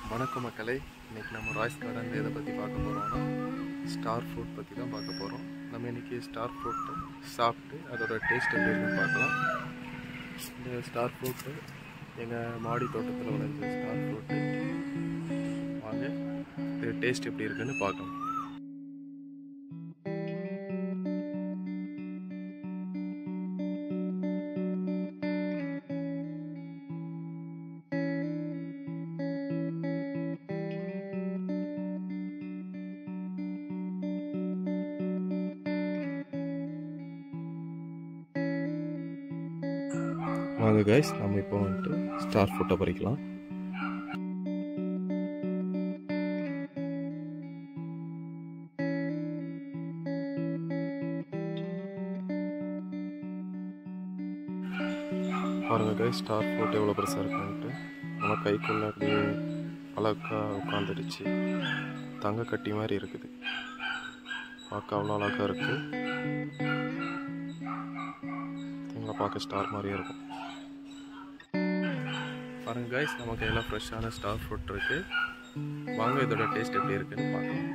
வணக்கம் மக்களே இன்னைக்கு நம்ம ராய்ஸ் கார்டன் எதை பற்றி பார்க்க போகிறோம்னா ஸ்டார் ஃப்ரூட் பற்றி தான் பார்க்க போகிறோம் நம்ம இன்னைக்கு ஸ்டார் ஃப்ரூட்டை சாப்பிட்டு அதோட டேஸ்ட் எப்படி இருக்குன்னு பார்க்கலாம் இந்த ஸ்டார் ஃப்ரூட்டு எங்கள் மாடி தோட்டத்தில் விளைஞ்ச ஸ்டார் ஃப்ரூட்டு வாங்க இது டேஸ்ட் எப்படி இருக்குன்னு பார்க்கலாம் வாங்க கைஸ் நம்ம இப்போ வந்துட்டு ஸ்டார் ஃப்ரூட்டை பறிக்கலாம் பாருங்க கைஸ் ஸ்டார் ஃப்ரூட் எவ்வளோ பெருசாக இருக்குன்ட்டு நம்ம கைக்குள்ளே அப்படியே அழகாக உட்காந்துடுச்சு தங்க கட்டி மாதிரி இருக்குது பார்க்க அவ்வளோ அழகாக இருக்குது தேங்காய் பார்க்க ஸ்டார் மாதிரியே இருக்கும் பாருங்க கைஸ் நம்ம கையில் ஃப்ரெஷ்ஷான ஸ்டார் ஃப்ரூட் இருக்கு வாங்க இதோட டேஸ்ட் எப்படி இருக்குன்னு பார்க்கலாம்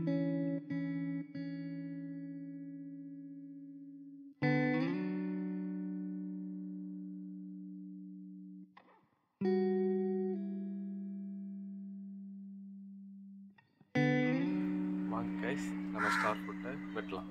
வாங்க கைஸ் நம்ம ஸ்டார் ஃப்ரூட்டை வெட்டலாம்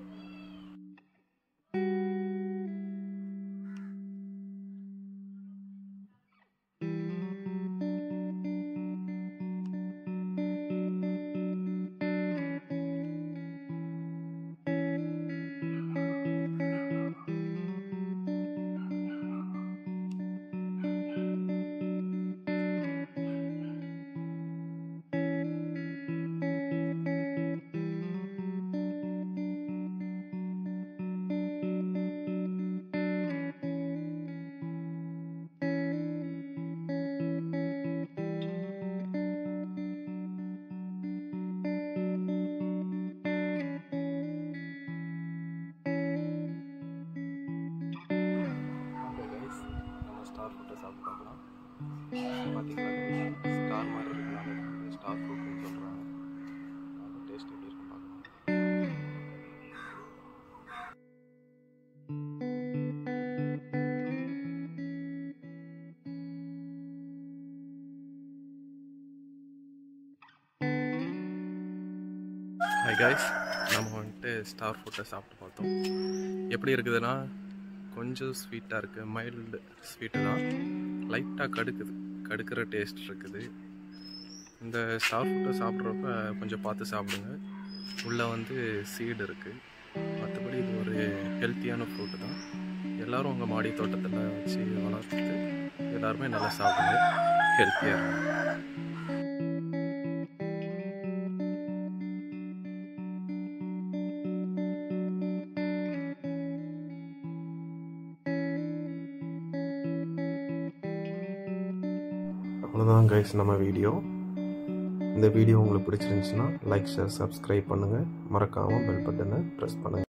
ஓகே கைஸ் நம்ம ஸ்டார் ஃப்ரூட்டை சாப்பிட்டு பார்க்கலாம் பார்த்தீங்களா ஸ்டார் மாதிரி இருக்கிறாங்க ஸ்டார் ஃப்ரூட்னு சொல்கிறாங்க அந்த டேஸ்ட் எப்படி இருக்குன்னு பார்க்கலாம் ஹாய் காய்ஸ் நம்ம வந்துட்டு ஸ்டார் ஃப்ரூட்டை சாப்பிட்டு பார்த்தோம் எப்படி இருக்குதுன்னா கொஞ்சம் ஸ்வீட்டாக இருக்குது மைல்டு ஸ்வீட்டு தான் லைட்டாக கடுக்குது கடுக்கிற டேஸ்ட் இருக்குது இந்த ஸ்டார் ஃப்ரூட்டை சாப்பிட்றப்ப கொஞ்சம் பார்த்து சாப்பிடுங்க உள்ளே வந்து சீடு இருக்குது மற்றபடி இது ஒரு ஹெல்த்தியான ஃப்ரூட்டு தான் எல்லோரும் உங்கள் மாடி தோட்டத்தில் வச்சு வளர்த்து எல்லாருமே நல்லா சாப்பிடுங்க ஹெல்த்தியாக இருக்கும் அவ்வளோதான் கைஸ் நம்ம வீடியோ இந்த வீடியோ உங்களுக்கு பிடிச்சிருந்துச்சுன்னா லைக் ஷேர் சப்ஸ்கிரைப் பண்ணுங்கள் மறக்காமல் பெல் பட்டனை ப்ரெஸ் பண்ணுங்கள்